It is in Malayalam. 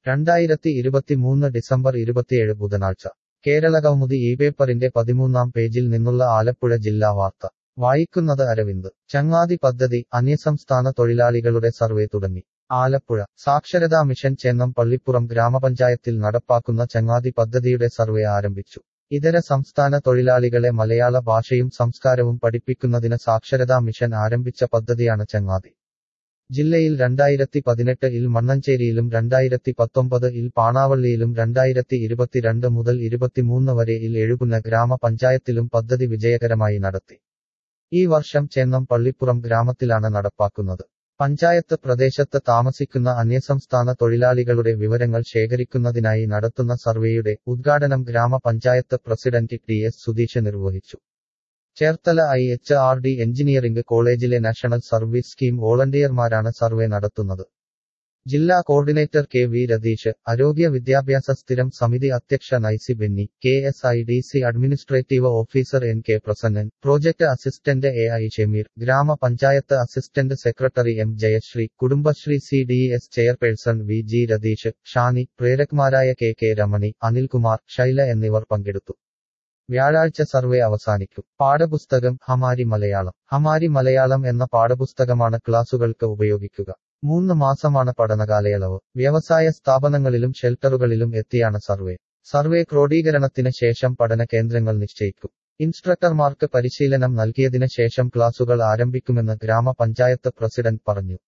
രണ്ടായിരത്തി ഇരുപത്തിമൂന്ന് ഡിസംബർ ഇരുപത്തിയേഴ് ബുധനാഴ്ച കേരളകൗമുദി ഈ പേപ്പറിന്റെ പതിമൂന്നാം പേജിൽ നിന്നുള്ള ആലപ്പുഴ ജില്ലാ വാർത്ത വായിക്കുന്നത് അരവിന്ദ് ചങ്ങാതി പദ്ധതി അന്യസംസ്ഥാന തൊഴിലാളികളുടെ സർവേ തുടങ്ങി ആലപ്പുഴ സാക്ഷരതാ മിഷൻ ചേന്നം പള്ളിപ്പുറം ഗ്രാമപഞ്ചായത്തിൽ നടപ്പാക്കുന്ന ചങ്ങാതി പദ്ധതിയുടെ സർവേ ആരംഭിച്ചു ഇതര സംസ്ഥാന തൊഴിലാളികളെ മലയാള ഭാഷയും സംസ്കാരവും പഠിപ്പിക്കുന്നതിന് സാക്ഷരതാ മിഷൻ ആരംഭിച്ച പദ്ധതിയാണ് ചങ്ങാതി ജില്ലയിൽ രണ്ടായിരത്തി പതിനെട്ട് ഇൽ മണ്ണഞ്ചേരിയിലും രണ്ടായിരത്തി പത്തൊമ്പത് ഇൽ പാണാവള്ളിയിലും രണ്ടായിരത്തി ഇരുപത്തിരണ്ട് മുതൽ ഇരുപത്തിമൂന്ന് വരെ ഇൽ എഴുകുന്ന ഗ്രാമപഞ്ചായത്തിലും പദ്ധതി വിജയകരമായി നടത്തി ഈ വർഷം ചേന്നം പള്ളിപ്പുറം ഗ്രാമത്തിലാണ് നടപ്പാക്കുന്നത് പഞ്ചായത്ത് പ്രദേശത്ത് താമസിക്കുന്ന അന്യസംസ്ഥാന തൊഴിലാളികളുടെ വിവരങ്ങൾ ശേഖരിക്കുന്നതിനായി നടത്തുന്ന സർവേയുടെ ഉദ്ഘാടനം ഗ്രാമപഞ്ചായത്ത് പ്രസിഡന്റ് ടി എസ് സുധീഷ് നിർവഹിച്ചു Cherthala I H R D engineering കോളേജിലെ നാഷണൽ സർവീസ് സ്കീം വോളണ്ടിയർമാരാണ് സർവേ നടത്തുന്നത് ജില്ലാ കോർഡിനേറ്റർ കെ വി രതീഷ് ആരോഗ്യ വിദ്യാഭ്യാസ സ്ഥിരം സമിതി അധ്യക്ഷ Naisy Benny K S I D C administrative officer N K Prasannan project assistant A I Shameer ഗ്രാമപഞ്ചായത്ത് assistant secretary M Jayasree Kudumbashree C D S chairperson V G Ratheesh Shani പ്രേരക്മാരായ കെ കെ രമണി അനിൽകുമാർ ശൈല എന്നിവർ പങ്കെടുത്തു വ്യാഴാഴ്ച സർവേ അവസാനിക്കും പാഠപുസ്തകം ഹമാരി മലയാളം ഹമാരി മലയാളം എന്ന പാഠപുസ്തകമാണ് ക്ലാസുകൾക്ക് ഉപയോഗിക്കുക മൂന്ന് മാസമാണ് പഠനകാലയളവ് വ്യവസായ സ്ഥാപനങ്ങളിലും ഷെൽട്ടറുകളിലും എത്തിയാണ് സർവേ സർവേ ക്രോഡീകരണത്തിന് ശേഷം പഠന കേന്ദ്രങ്ങൾ നിശ്ചയിക്കും ഇൻസ്ട്രക്ടർമാർക്ക് പരിശീലനം നൽകിയതിന് ശേഷം ക്ലാസുകൾ ആരംഭിക്കുമെന്ന് ഗ്രാമപഞ്ചായത്ത് പ്രസിഡന്റ് പറഞ്ഞു